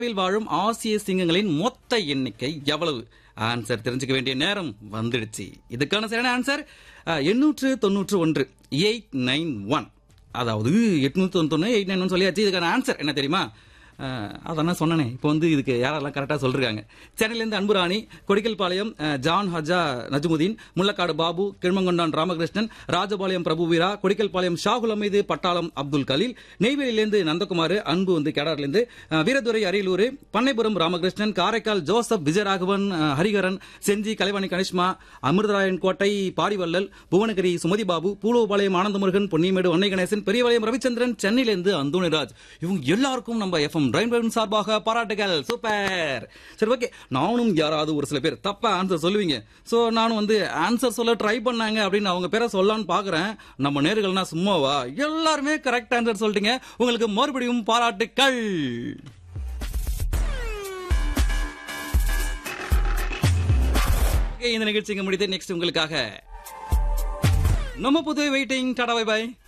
இந்தியாவில் வாழும் ஆசிய சிங்கங்களின் மொத்த எண்ணிக்கை எவ்வளவு ஆன்சர் தெரிஞ்சுக்க வேண்டிய நேரம் வந்துடுச்சு இதுக்கான சரியான ஆன்சர் எண்ணூற்று தொண்ணூற்று ஒன்று எயிட் நைன் ஒன் அதாவது எட்நூத்தி தொண்ணூத்தொன்னு எயிட் நைன் ஒன் சொல்லியாச்சு இதுக்கான ஆன்சர் என்ன தெரியுமா அஹ், அதான் சொன்னனே இப்போ வந்து இதுக்கு யாரெல்லாம் கரெக்டாக சொல்றாங்க சென்னையிலேருந்து அன்புராணி கொடிக்கல்பாளையம் அஹ், ஜான் ஹஜா நஜ்முதீன் முள்ளக்காடு பாபு கிழமங்கொண்டான் ராமகிருஷ்ணன் ராஜபாளையம் பிரபு வீரா கொடிக்கல்பாளையம் ஷாகுல் அமீது பட்டாளம் அப்துல் கலீல் நெய்வேலியிலேருந்து நந்தகுமார் அன்பு வந்து கேடார்லேருந்து அஹ், வீரதுரை அரியலூர் பண்ணைபுரம் ராமகிருஷ்ணன் காரைக்கால் ஜோசப் விஜயராகவன் அஹ், ஹரிகரன் செஞ்சி கலைவாணி கனிஷ்மா அமிர்தராயன் கோட்டை பாடிவள்ளல் புவனகிரி சுமதி பாபு பூலோபாளையம் ஆனந்தமுருகன் பொன்னிமேடு ஒன்னை கணேசன் பெரியபாளையம் ரவிச்சந்திரன் சென்னையிலிருந்து அந்தோணிராஜ் இவங்க எல்லாருக்கும் நம்ம எஃப்எம் ரெயின்போ சார்பாக பாராட்டுகள் சூப்பர் சரி ஓகே நானும் யாராவது ஒரு சில பேர் தப்பா ஆன்சர் சொல்லுவீங்க சோ நானும் வந்து ஆன்சர் சொல்ல ட்ரை பண்ணாங்க அப்படின்னு அவங்க பேரை சொல்லலாம்னு பாக்குறேன் நம்ம நேர்கள்னா சும்மாவா எல்லாருமே கரெக்ட் ஆன்சர் சொல்லிட்டீங்க உங்களுக்கு மறுபடியும் பாராட்டுக்கள் Okay, இந்த நிகழ்ச்சிங்க முடித்து நெக்ஸ்ட் உங்களுக்காக நம்ம புதுவை வெயிட்டிங் டாடா பை பாய்